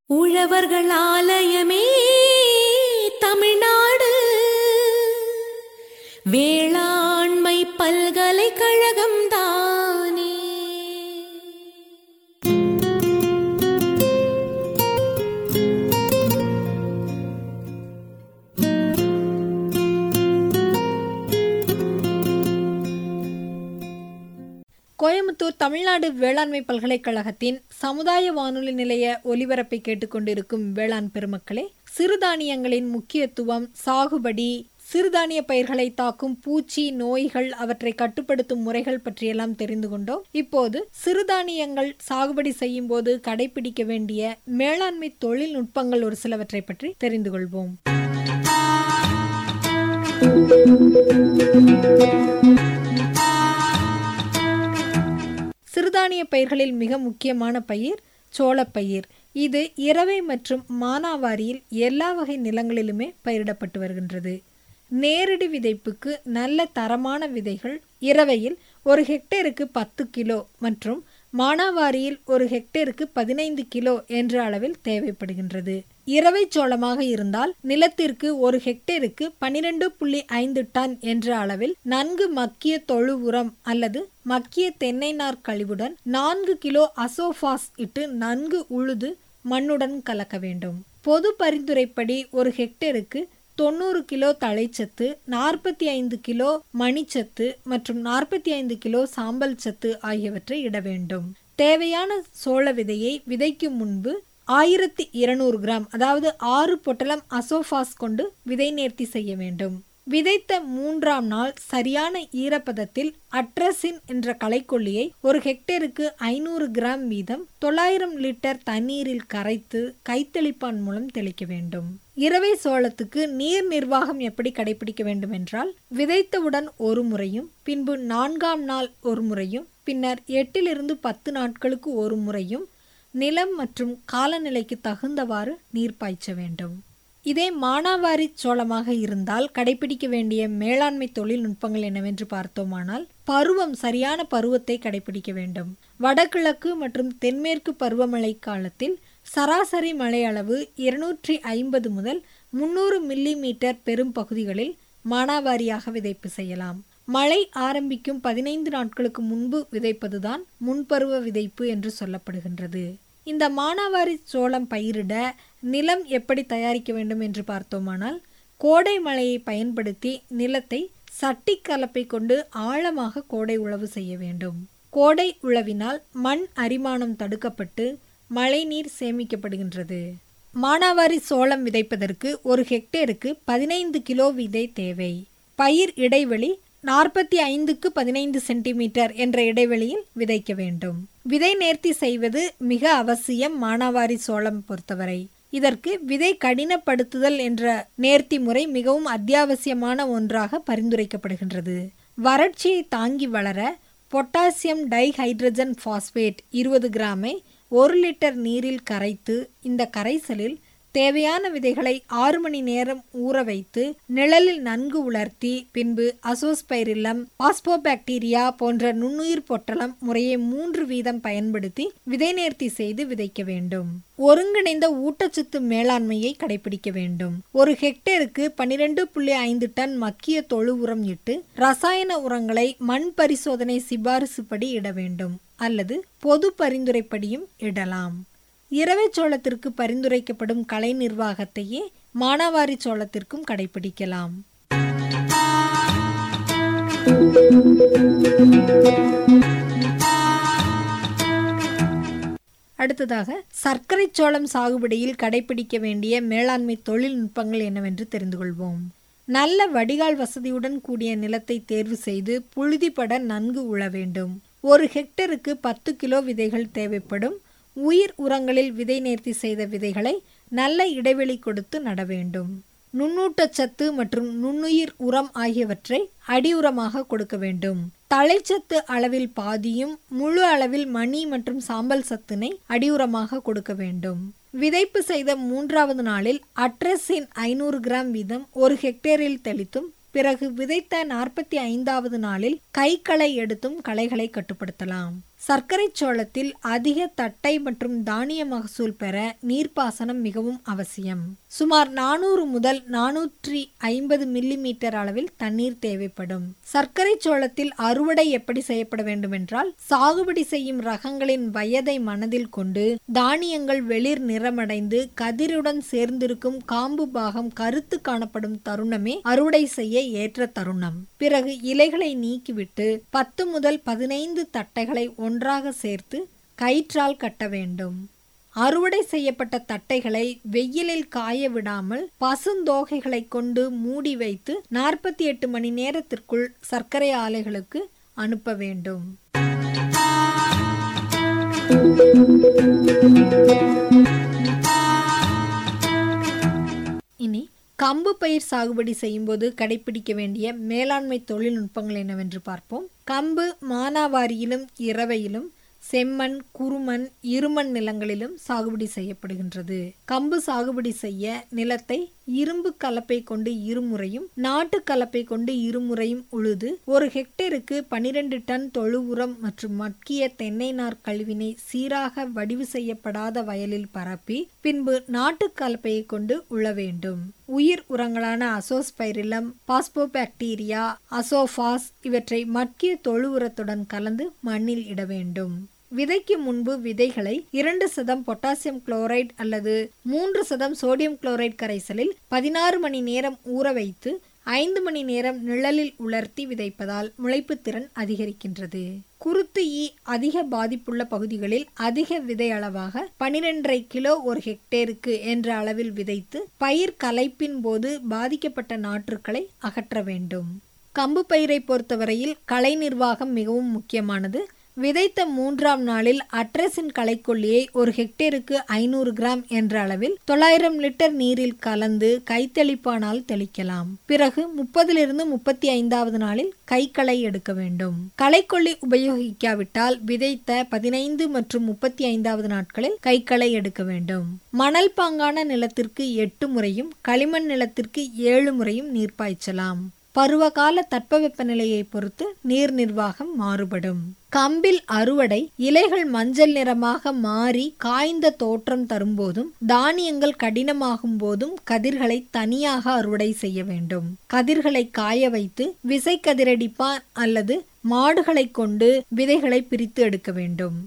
உழவர்கள் ஆலயமே தமிழ்நாடு வேளாண்மை பல்கலைக்கழகம் தானே கோயம்புத்தூர் தமிழ்நாடு வேளாண்மை பல்கலைக்கழகத்தின் சமுதாய வானொலி நிலைய ஒலிபரப்பை கேட்டுக்கொண்டிருக்கும் வேளாண் பெருமக்களே சிறுதானியங்களின் முக்கியத்துவம் சாகுபடி சிறுதானிய பயிர்களை தாக்கும் பூச்சி நோய்கள் அவற்றை கட்டுப்படுத்தும் முறைகள் பற்றியெல்லாம் தெரிந்து கொண்டோம் இப்போது சிறுதானியங்கள் சாகுபடி செய்யும் போது கடைபிடிக்க வேண்டிய மேலாண்மை தொழில்நுட்பங்கள் ஒரு சிலவற்றை பற்றி தெரிந்து கொள்வோம் சிறுதானிய பயிர்களில் மிக முக்கியமான பயிர் சோளப்பயிர் இது இரவை மற்றும் மானாவாரியில் எல்லா வகை நிலங்களிலுமே பயிரிடப்பட்டு வருகின்றது நேரடி விதைப்புக்கு நல்ல தரமான விதைகள் இரவையில் ஒரு ஹெக்டேருக்கு பத்து கிலோ மற்றும் மானாவாரியில் ஒரு ஹெக்டேருக்கு பதினைந்து கிலோ என்ற அளவில் தேவைப்படுகின்றது இரவை சோளமாக இருந்தால் நிலத்திற்கு ஒரு ஹெக்டேருக்கு பனிரெண்டு புள்ளி ஐந்து டன் என்ற அளவில் நன்கு மக்கிய தொழு உரம் அல்லது மக்கிய தென்னை நார் கழிவுடன் நான்கு கிலோ அசோபாஸ் இட்டு நன்கு உழுது மண்ணுடன் கலக்க வேண்டும் பொது பரிந்துரைப்படி ஒரு ஹெக்டேருக்கு தொண்ணூறு கிலோ தழைச்சத்து நாற்பத்தி ஐந்து கிலோ மணிச்சத்து மற்றும் நாற்பத்தி ஐந்து கிலோ சாம்பல் சத்து ஆகியவற்றை இட வேண்டும் தேவையான சோள விதையை விதைக்கும் முன்பு ஆயிரத்தி இருநூறு கிராம் அதாவது ஆறு பொட்டலம் அசோபாஸ் கொண்டு விதை நேர்த்தி செய்ய வேண்டும் விதைத்த மூன்றாம் நாள் சரியான ஈரப்பதத்தில் அட்ரஸின் என்ற களைக்கொல்லியை ஒரு ஹெக்டேருக்கு ஐநூறு கிராம் வீதம் தொள்ளாயிரம் லிட்டர் தண்ணீரில் கரைத்து கைத்தெளிப்பான் மூலம் தெளிக்க வேண்டும் இரவை சோளத்துக்கு நீர் நிர்வாகம் எப்படி கடைபிடிக்க வேண்டும் என்றால் விதைத்தவுடன் ஒரு முறையும் பின்பு நான்காம் நாள் ஒரு முறையும் பின்னர் எட்டிலிருந்து பத்து நாட்களுக்கு ஒரு முறையும் நிலம் மற்றும் காலநிலைக்கு தகுந்தவாறு நீர் பாய்ச்ச வேண்டும் இதே மானாவாரி சோளமாக இருந்தால் கடைபிடிக்க வேண்டிய மேலாண்மை தொழில்நுட்பங்கள் என்னவென்று பார்த்தோமானால் பருவம் சரியான பருவத்தை கடைபிடிக்க வேண்டும் வடகிழக்கு மற்றும் தென்மேற்கு பருவமழை காலத்தில் சராசரி மழை அளவு இருநூற்றி ஐம்பது முதல் முன்னூறு மில்லி மீட்டர் பெரும் பகுதிகளில் மானாவாரியாக விதைப்பு செய்யலாம் மழை ஆரம்பிக்கும் பதினைந்து நாட்களுக்கு முன்பு விதைப்பதுதான் முன்பருவ விதைப்பு என்று சொல்லப்படுகின்றது இந்த மானாவாரி சோளம் பயிரிட நிலம் எப்படி தயாரிக்க வேண்டும் என்று பார்த்தோமானால் கோடை மழையை பயன்படுத்தி நிலத்தை சட்டி கலப்பை கொண்டு ஆழமாக கோடை உழவு செய்ய வேண்டும் கோடை உழவினால் மண் அரிமானம் தடுக்கப்பட்டு மழைநீர் சேமிக்கப்படுகின்றது மானாவாரி சோளம் விதைப்பதற்கு ஒரு ஹெக்டேருக்கு பதினைந்து கிலோ விதை தேவை பயிர் இடைவெளி நாற்பத்தி ஐந்துக்கு பதினைந்து சென்டிமீட்டர் என்ற இடைவெளியில் விதைக்க வேண்டும் விதை நேர்த்தி செய்வது மிக அவசியம் மானாவாரி சோளம் பொறுத்தவரை இதற்கு விதை கடினப்படுத்துதல் என்ற நேர்த்தி முறை மிகவும் அத்தியாவசியமான ஒன்றாக பரிந்துரைக்கப்படுகின்றது வறட்சியை தாங்கி வளர பொட்டாசியம் டைஹைட்ரஜன் பாஸ்பேட் இருபது கிராமை ஒரு லிட்டர் நீரில் கரைத்து இந்த கரைசலில் தேவையான விதைகளை ஆறு மணி நேரம் ஊற வைத்து நிழலில் நன்கு உலர்த்தி பின்பு அசோஸ்பைரில்லம் பாஸ்போபாக்டீரியா போன்ற நுண்ணுயிர் பொட்டலம் முறையை மூன்று வீதம் பயன்படுத்தி விதை நேர்த்தி செய்து விதைக்க வேண்டும் ஒருங்கிணைந்த ஊட்டச்சத்து மேலாண்மையை கடைபிடிக்க வேண்டும் ஒரு ஹெக்டேருக்கு பனிரெண்டு புள்ளி ஐந்து டன் மக்கிய தொழு உரம் இட்டு ரசாயன உரங்களை மண் பரிசோதனை சிபாரிசுப்படி இட வேண்டும் அல்லது பொது பரிந்துரைப்படியும் இடலாம் இரவை சோளத்திற்கு பரிந்துரைக்கப்படும் கலை நிர்வாகத்தையே மானாவாரி சோளத்திற்கும் கடைபிடிக்கலாம் அடுத்ததாக சர்க்கரை சோளம் சாகுபடியில் கடைபிடிக்க வேண்டிய மேலாண்மை தொழில்நுட்பங்கள் என்னவென்று தெரிந்து கொள்வோம் நல்ல வடிகால் வசதியுடன் கூடிய நிலத்தை தேர்வு செய்து புழுதிப்பட நன்கு உழ வேண்டும் ஒரு ஹெக்டருக்கு பத்து கிலோ விதைகள் தேவைப்படும் உயிர் உரங்களில் விதை நேர்த்தி செய்த விதைகளை நல்ல இடைவெளி கொடுத்து நட வேண்டும் நுண்ணூட்டச்சத்து மற்றும் நுண்ணுயிர் உரம் ஆகியவற்றை அடியுரமாக கொடுக்க வேண்டும் தழைச்சத்து அளவில் பாதியும் முழு அளவில் மணி மற்றும் சாம்பல் சத்தினை அடியுரமாக கொடுக்க வேண்டும் விதைப்பு செய்த மூன்றாவது நாளில் அட்ரஸின் ஐநூறு கிராம் வீதம் ஒரு ஹெக்டேரில் தெளித்தும் பிறகு விதைத்த நாற்பத்தி ஐந்தாவது நாளில் கைகளை எடுத்தும் களைகளை கட்டுப்படுத்தலாம் சர்க்கரை சோளத்தில் அதிக தட்டை மற்றும் தானிய மகசூல் பெற நீர்ப்பாசனம் மிகவும் அவசியம் சுமார் நானூறு முதல் நானூற்றி ஐம்பது மில்லி மீட்டர் அளவில் தண்ணீர் தேவைப்படும் சர்க்கரை சோளத்தில் அறுவடை எப்படி செய்யப்பட வேண்டும் என்றால் சாகுபடி செய்யும் ரகங்களின் வயதை மனதில் கொண்டு தானியங்கள் வெளிர் நிறமடைந்து கதிருடன் சேர்ந்திருக்கும் காம்பு பாகம் கருத்து காணப்படும் தருணமே அறுவடை செய்ய ஏற்ற தருணம் பிறகு இலைகளை நீக்கிவிட்டு பத்து முதல் பதினைந்து தட்டைகளை ஒன்றாக சேர்த்து கயிற்றால் கட்ட வேண்டும் அறுவடை செய்யப்பட்ட தட்டைகளை வெயிலில் காய விடாமல் பசுந்தோகைகளை கொண்டு மூடி வைத்து நாற்பத்தி எட்டு மணி நேரத்திற்குள் சர்க்கரை ஆலைகளுக்கு அனுப்ப வேண்டும் இனி கம்பு பயிர் சாகுபடி செய்யும்போது கடைபிடிக்க வேண்டிய மேலாண்மை தொழில்நுட்பங்கள் என்னவென்று பார்ப்போம் கம்பு மானாவாரியிலும் இரவையிலும் செம்மண் குறுமண் இருமண் நிலங்களிலும் சாகுபடி செய்யப்படுகின்றது கம்பு சாகுபடி செய்ய நிலத்தை இரும்பு கலப்பை கொண்டு இருமுறையும் நாட்டு கலப்பை கொண்டு இருமுறையும் உழுது ஒரு ஹெக்டேருக்கு பனிரெண்டு டன் தொழு உரம் மற்றும் மட்கிய தென்னை நார் கழிவினை சீராக வடிவு செய்யப்படாத வயலில் பரப்பி பின்பு நாட்டு கலப்பையை கொண்டு உழ வேண்டும் உயிர் உரங்களான அசோஸ்பைரிலம் பாஸ்போபாக்டீரியா அசோஃபாஸ் இவற்றை மட்கிய தொழு உரத்துடன் கலந்து மண்ணில் இட வேண்டும் விதைக்கு முன்பு விதைகளை இரண்டு சதம் பொட்டாசியம் குளோரைடு அல்லது மூன்று சதம் சோடியம் குளோரைடு கரைசலில் பதினாறு மணி நேரம் ஊற வைத்து ஐந்து மணி நேரம் நிழலில் உலர்த்தி விதைப்பதால் முளைப்பு திறன் அதிகரிக்கின்றது குருத்து ஈ அதிக பாதிப்புள்ள பகுதிகளில் அதிக விதை அளவாக பனிரெண்டரை கிலோ ஒரு ஹெக்டேருக்கு என்ற அளவில் விதைத்து பயிர் கலைப்பின் போது பாதிக்கப்பட்ட நாற்றுக்களை அகற்ற வேண்டும் கம்பு பயிரை பொறுத்தவரையில் கலை நிர்வாகம் மிகவும் முக்கியமானது விதைத்த மூன்றாம் நாளில் அட்ரஸின் களைக்கொல்லியை ஒரு ஹெக்டேருக்கு ஐநூறு கிராம் என்ற அளவில் தொள்ளாயிரம் லிட்டர் நீரில் கலந்து கைத்தெளிப்பானால் தெளிக்கலாம் பிறகு முப்பதிலிருந்து முப்பத்தி ஐந்தாவது நாளில் கைக்களை எடுக்க வேண்டும் களைக்கொல்லி உபயோகிக்காவிட்டால் விதைத்த பதினைந்து மற்றும் முப்பத்தி ஐந்தாவது நாட்களில் கைக்களை எடுக்க வேண்டும் மணல் பாங்கான நிலத்திற்கு எட்டு முறையும் களிமண் நிலத்திற்கு ஏழு முறையும் நீர் பாய்ச்சலாம் பருவகால தட்பவெப்பநிலையை பொறுத்து நீர் நிர்வாகம் மாறுபடும் கம்பில் அறுவடை இலைகள் மஞ்சள் நிறமாக மாறி காய்ந்த தோற்றம் தரும்போதும் தானியங்கள் கடினமாகும் போதும் கதிர்களை தனியாக அறுவடை செய்ய வேண்டும் கதிர்களை காய வைத்து விசை கதிரடிப்பான் அல்லது மாடுகளை கொண்டு விதைகளை பிரித்து எடுக்க வேண்டும்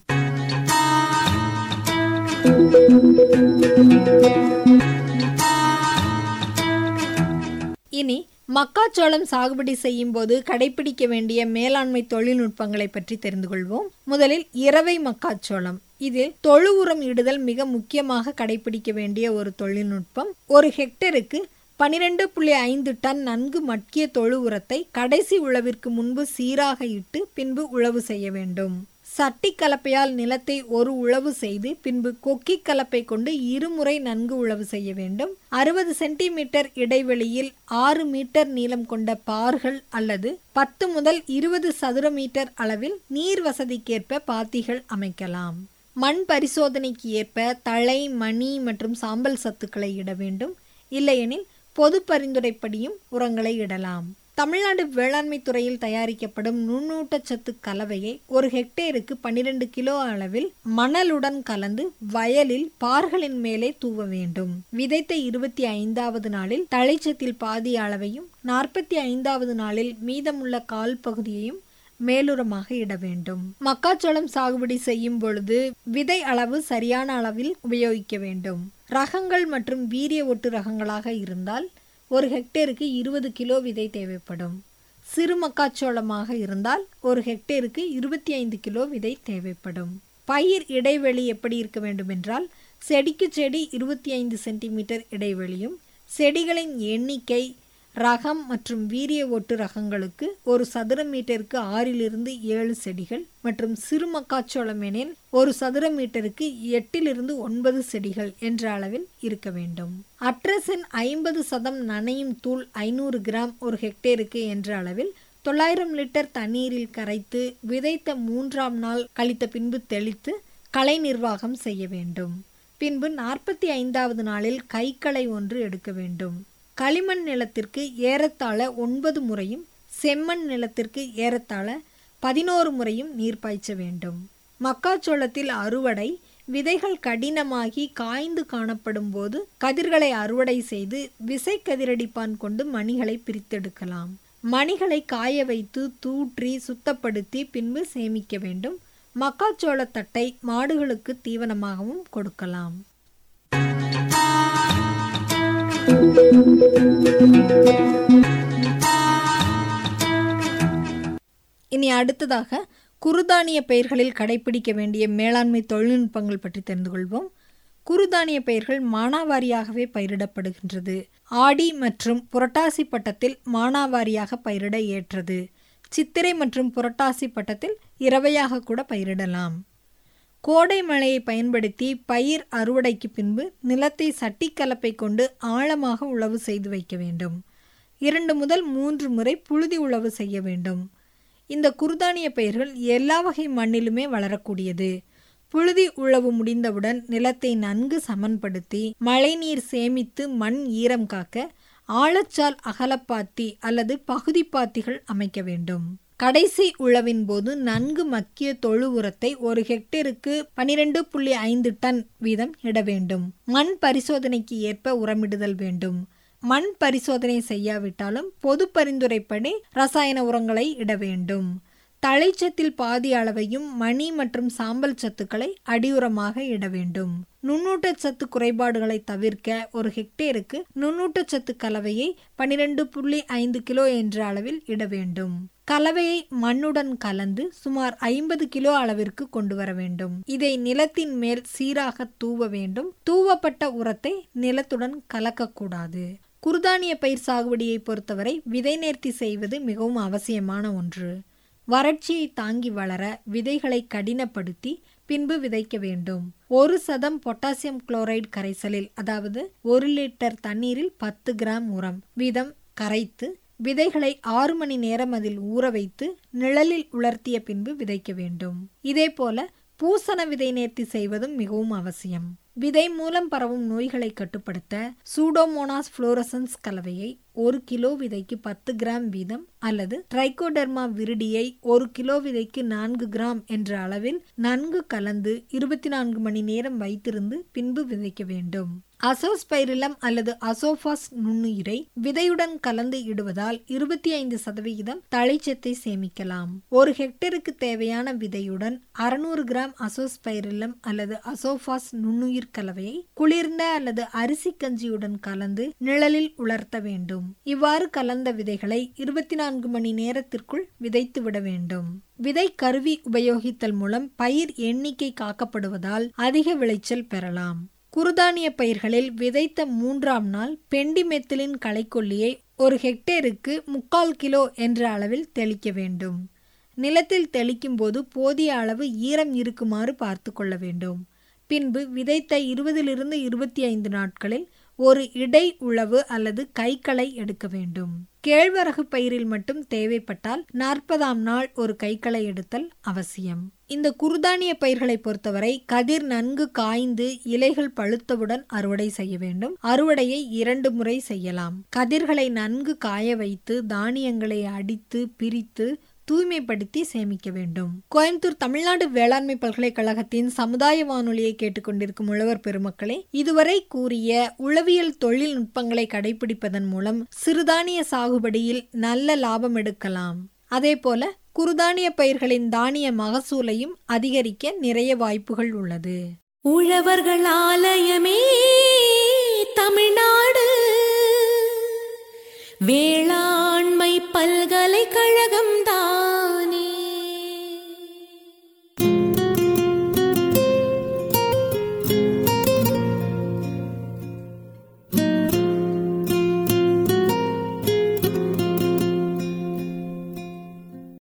இனி மக்காச்சோளம் சாகுபடி செய்யும் போது கடைபிடிக்க வேண்டிய மேலாண்மை தொழில்நுட்பங்களை பற்றி தெரிந்து கொள்வோம் முதலில் இரவை மக்காச்சோளம் இதில் தொழு உரம் இடுதல் மிக முக்கியமாக கடைபிடிக்க வேண்டிய ஒரு தொழில்நுட்பம் ஒரு ஹெக்டருக்கு பனிரெண்டு புள்ளி ஐந்து டன் நன்கு மட்கிய தொழு உரத்தை கடைசி உழவிற்கு முன்பு சீராக இட்டு பின்பு உழவு செய்ய வேண்டும் சட்டி கலப்பையால் நிலத்தை ஒரு உழவு செய்து பின்பு கொக்கி கலப்பை கொண்டு இருமுறை நன்கு உழவு செய்ய வேண்டும் அறுபது சென்டிமீட்டர் இடைவெளியில் ஆறு மீட்டர் நீளம் கொண்ட பார்கள் அல்லது பத்து முதல் இருபது சதுர மீட்டர் அளவில் நீர் வசதிக்கேற்ப பாத்திகள் அமைக்கலாம் மண் பரிசோதனைக்கு ஏற்ப தழை மணி மற்றும் சாம்பல் சத்துக்களை இட வேண்டும் இல்லையெனில் பொது பரிந்துரைப்படியும் உரங்களை இடலாம் தமிழ்நாடு வேளாண்மை துறையில் தயாரிக்கப்படும் நுண்ணூட்டச்சத்து கலவையை ஒரு ஹெக்டேருக்கு பன்னிரண்டு கிலோ அளவில் மணலுடன் கலந்து வயலில் பார்களின் மேலே தூவ வேண்டும் விதைத்த இருபத்தி ஐந்தாவது நாளில் தழைச்சத்தில் பாதி அளவையும் நாற்பத்தி ஐந்தாவது நாளில் மீதமுள்ள கால் பகுதியையும் மேலுரமாக இட வேண்டும் மக்காச்சோளம் சாகுபடி செய்யும் பொழுது விதை அளவு சரியான அளவில் உபயோகிக்க வேண்டும் ரகங்கள் மற்றும் வீரிய ஒட்டு ரகங்களாக இருந்தால் ஒரு ஹெக்டேருக்கு இருபது கிலோ விதை தேவைப்படும் சிறு மக்காச்சோளமாக இருந்தால் ஒரு ஹெக்டேருக்கு இருபத்தி ஐந்து கிலோ விதை தேவைப்படும் பயிர் இடைவெளி எப்படி இருக்க வேண்டும் என்றால் செடிக்கு செடி இருபத்தி ஐந்து சென்டிமீட்டர் இடைவெளியும் செடிகளின் எண்ணிக்கை ரகம் மற்றும் வீரிய ஒட்டு ரகங்களுக்கு ஒரு சதுர மீட்டருக்கு ஆறிலிருந்து ஏழு செடிகள் மற்றும் சிறு மக்காச்சோளம் எனில் ஒரு சதுர மீட்டருக்கு எட்டிலிருந்து ஒன்பது செடிகள் என்ற அளவில் இருக்க வேண்டும் அட்ரஸின் ஐம்பது சதம் நனையும் தூள் ஐநூறு கிராம் ஒரு ஹெக்டேருக்கு என்ற அளவில் தொள்ளாயிரம் லிட்டர் தண்ணீரில் கரைத்து விதைத்த மூன்றாம் நாள் கழித்த பின்பு தெளித்து களை நிர்வாகம் செய்ய வேண்டும் பின்பு நாற்பத்தி ஐந்தாவது நாளில் கைக்களை ஒன்று எடுக்க வேண்டும் களிமண் நிலத்திற்கு ஏறத்தாழ ஒன்பது முறையும் செம்மண் நிலத்திற்கு ஏறத்தாழ பதினோரு முறையும் நீர் பாய்ச்ச வேண்டும் மக்காச்சோளத்தில் அறுவடை விதைகள் கடினமாகி காய்ந்து காணப்படும் போது கதிர்களை அறுவடை செய்து விசை கதிரடிப்பான் கொண்டு மணிகளை பிரித்தெடுக்கலாம் மணிகளை காய வைத்து தூற்றி சுத்தப்படுத்தி பின்பு சேமிக்க வேண்டும் மக்காச்சோளத்தட்டை மாடுகளுக்கு தீவனமாகவும் கொடுக்கலாம் இனி அடுத்ததாக குறுதானிய பயிர்களில் கடைபிடிக்க வேண்டிய மேலாண்மை தொழில்நுட்பங்கள் பற்றி தெரிந்து கொள்வோம் குறுதானிய பயிர்கள் மானாவாரியாகவே பயிரிடப்படுகின்றது ஆடி மற்றும் புரட்டாசி பட்டத்தில் மானாவாரியாக பயிரிட ஏற்றது சித்திரை மற்றும் புரட்டாசி பட்டத்தில் இரவையாக கூட பயிரிடலாம் கோடை மழையை பயன்படுத்தி பயிர் அறுவடைக்கு பின்பு நிலத்தை சட்டி கலப்பை கொண்டு ஆழமாக உழவு செய்து வைக்க வேண்டும் இரண்டு முதல் மூன்று முறை புழுதி உழவு செய்ய வேண்டும் இந்த குறுதானிய பயிர்கள் எல்லா வகை மண்ணிலுமே வளரக்கூடியது புழுதி உழவு முடிந்தவுடன் நிலத்தை நன்கு சமன்படுத்தி மழைநீர் சேமித்து மண் ஈரம் காக்க ஆழச்சால் அகலப்பாத்தி அல்லது பகுதி பாத்திகள் அமைக்க வேண்டும் கடைசி உழவின் போது நன்கு மக்கிய தொழு உரத்தை ஒரு ஹெக்டேருக்கு பனிரெண்டு புள்ளி ஐந்து டன் வீதம் இட வேண்டும் மண் பரிசோதனைக்கு ஏற்ப உரமிடுதல் வேண்டும் மண் பரிசோதனை செய்யாவிட்டாலும் பொது பரிந்துரைப்படி ரசாயன உரங்களை இட வேண்டும் தழைச்சத்தில் பாதி அளவையும் மணி மற்றும் சாம்பல் சத்துக்களை அடியுரமாக இட வேண்டும் நுண்ணூட்டச்சத்து குறைபாடுகளை தவிர்க்க ஒரு ஹெக்டேருக்கு நுண்ணூட்டச்சத்து கலவையை பனிரெண்டு புள்ளி ஐந்து கிலோ என்ற அளவில் இட வேண்டும் கலவையை மண்ணுடன் கலந்து சுமார் ஐம்பது கிலோ அளவிற்கு கொண்டு வர வேண்டும் இதை நிலத்தின் மேல் சீராக தூவ வேண்டும் தூவப்பட்ட உரத்தை நிலத்துடன் கலக்கக்கூடாது குருதானிய பயிர் சாகுபடியை பொறுத்தவரை விதை நேர்த்தி செய்வது மிகவும் அவசியமான ஒன்று வறட்சியை தாங்கி வளர விதைகளை கடினப்படுத்தி பின்பு விதைக்க வேண்டும் ஒரு சதம் பொட்டாசியம் குளோரைடு கரைசலில் அதாவது ஒரு லிட்டர் தண்ணீரில் பத்து கிராம் உரம் வீதம் கரைத்து விதைகளை ஆறு மணி நேரம் அதில் ஊற வைத்து நிழலில் உலர்த்திய பின்பு விதைக்க வேண்டும் இதேபோல பூசண விதை நேர்த்தி செய்வதும் மிகவும் அவசியம் விதை மூலம் பரவும் நோய்களை கட்டுப்படுத்த சூடோமோனாஸ் புளோரசன்ஸ் கலவையை ஒரு கிலோ விதைக்கு பத்து கிராம் வீதம் அல்லது ட்ரைகோடெர்மா விரிடியை ஒரு கிலோ விதைக்கு நான்கு கிராம் என்ற அளவில் நன்கு கலந்து இருபத்தி நான்கு மணி நேரம் வைத்திருந்து பின்பு விதைக்க வேண்டும் அசோஸ்பைரிலம் அல்லது அசோபாஸ் நுண்ணுயிரை விதையுடன் கலந்து இடுவதால் இருபத்தி ஐந்து சதவிகிதம் தழைச்சத்தை சேமிக்கலாம் ஒரு ஹெக்டருக்கு தேவையான விதையுடன் அறுநூறு கிராம் அசோஸ்பைரிலம் அல்லது அசோபாஸ் நுண்ணுயிர் கலவையை குளிர்ந்த அல்லது அரிசி கஞ்சியுடன் கலந்து நிழலில் உலர்த்த வேண்டும் இவ்வாறு கலந்த விதைகளை இருபத்தி நான்கு மணி நேரத்திற்குள் விதைத்து விட வேண்டும் விதை கருவி உபயோகித்தல் மூலம் பயிர் எண்ணிக்கை காக்கப்படுவதால் அதிக விளைச்சல் பெறலாம் குருதானிய பயிர்களில் விதைத்த மூன்றாம் நாள் பெண்டிமெத்திலின் களைக்கொல்லியை ஒரு ஹெக்டேருக்கு முக்கால் கிலோ என்ற அளவில் தெளிக்க வேண்டும் நிலத்தில் தெளிக்கும் போது போதிய அளவு ஈரம் இருக்குமாறு பார்த்து கொள்ள வேண்டும் பின்பு விதைத்த இருபதிலிருந்து இருபத்தி ஐந்து நாட்களில் ஒரு இடை உழவு அல்லது கைக்களை எடுக்க வேண்டும் கேழ்வரகு பயிரில் மட்டும் தேவைப்பட்டால் நாற்பதாம் நாள் ஒரு கைக்களை எடுத்தல் அவசியம் இந்த குருதானிய பயிர்களை பொறுத்தவரை கதிர் நன்கு காய்ந்து இலைகள் பழுத்தவுடன் அறுவடை செய்ய வேண்டும் அறுவடையை இரண்டு முறை செய்யலாம் கதிர்களை நன்கு காய வைத்து தானியங்களை அடித்து பிரித்து தூய்மைப்படுத்தி சேமிக்க வேண்டும் கோயம்புத்தூர் தமிழ்நாடு வேளாண்மை பல்கலைக்கழகத்தின் சமுதாய வானொலியை கேட்டுக்கொண்டிருக்கும் உழவர் பெருமக்களே இதுவரை கூறிய உளவியல் தொழில்நுட்பங்களை கடைபிடிப்பதன் மூலம் சிறுதானிய சாகுபடியில் நல்ல லாபம் எடுக்கலாம் அதேபோல குறுதானிய பயிர்களின் தானிய மகசூலையும் அதிகரிக்க நிறைய வாய்ப்புகள் உள்ளது உழவர்கள் ஆலயமே தமிழ்நாடு வேளாண்மை பல்கலைக்கழகம்